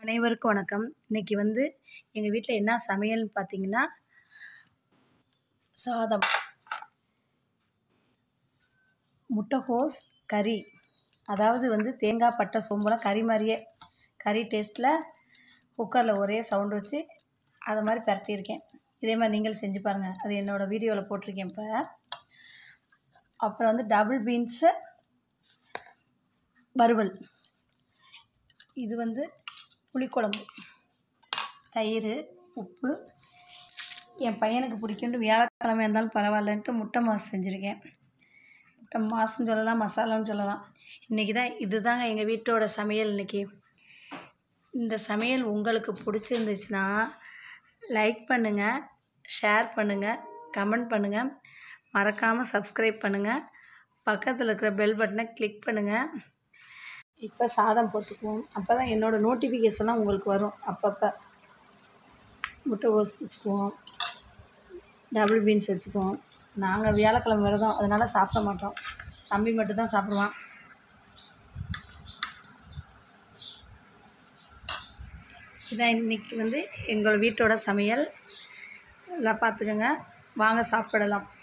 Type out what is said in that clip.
அனைவருக்கும் வணக்கம் இன்றைக்கி வந்து எங்கள் வீட்டில் என்ன சமையல்னு பார்த்தீங்கன்னா சாதம் முட்டைக்கோஸ் கறி அதாவது வந்து தேங்காய் பட்டை சோம்புலாம் கறி மாதிரியே கறி டேஸ்ட்டில் குக்கரில் ஒரே சவுண்டு வச்சு அதை மாதிரி பரட்டியிருக்கேன் இதே மாதிரி நீங்களும் செஞ்சு பாருங்கள் அது என்னோடய வீடியோவில் போட்டிருக்கேன் இப்போ அப்புறம் வந்து டபுள் பீன்ஸு வறுவல் இது வந்து புளிக்குழம்பு தயிர் உப்பு என் பையனுக்கு பிடிக்கும்னு வியாழக்கிழமை இருந்தாலும் பரவாயில்லன்ட்டு முட்டை மாசு செஞ்சுருக்கேன் முட்டை மாசுன்னு சொல்லலாம் மசாலான்னு சொல்லலாம் இன்றைக்கி தான் இது தாங்க எங்கள் வீட்டோட சமையல் இன்றைக்கி இந்த சமையல் உங்களுக்கு பிடிச்சிருந்துச்சுன்னா லைக் பண்ணுங்கள் ஷேர் பண்ணுங்கள் கமெண்ட் பண்ணுங்கள் மறக்காமல் சப்ஸ்கிரைப் பண்ணுங்கள் பக்கத்தில் இருக்கிற பெல் பட்டனை கிளிக் பண்ணுங்கள் இப்போ சாதம் போட்டுக்குவோம் அப்போ தான் என்னோடய நோட்டிஃபிகேஷன்லாம் உங்களுக்கு வரும் அப்பப்போ முட்டைகோஸ் வச்சுக்குவோம் டபுள் பீன்ஸ் வச்சுக்குவோம் நாங்கள் வியாழக்கிழமை விரதம் அதனால் சாப்பிட மாட்டோம் தம்பி மட்டும்தான் சாப்பிடுவான் இதான் இன்றைக்கி வந்து எங்கள் வீட்டோட சமையல் எல்லாம் பார்த்துக்கோங்க வாங்க சாப்பிடலாம்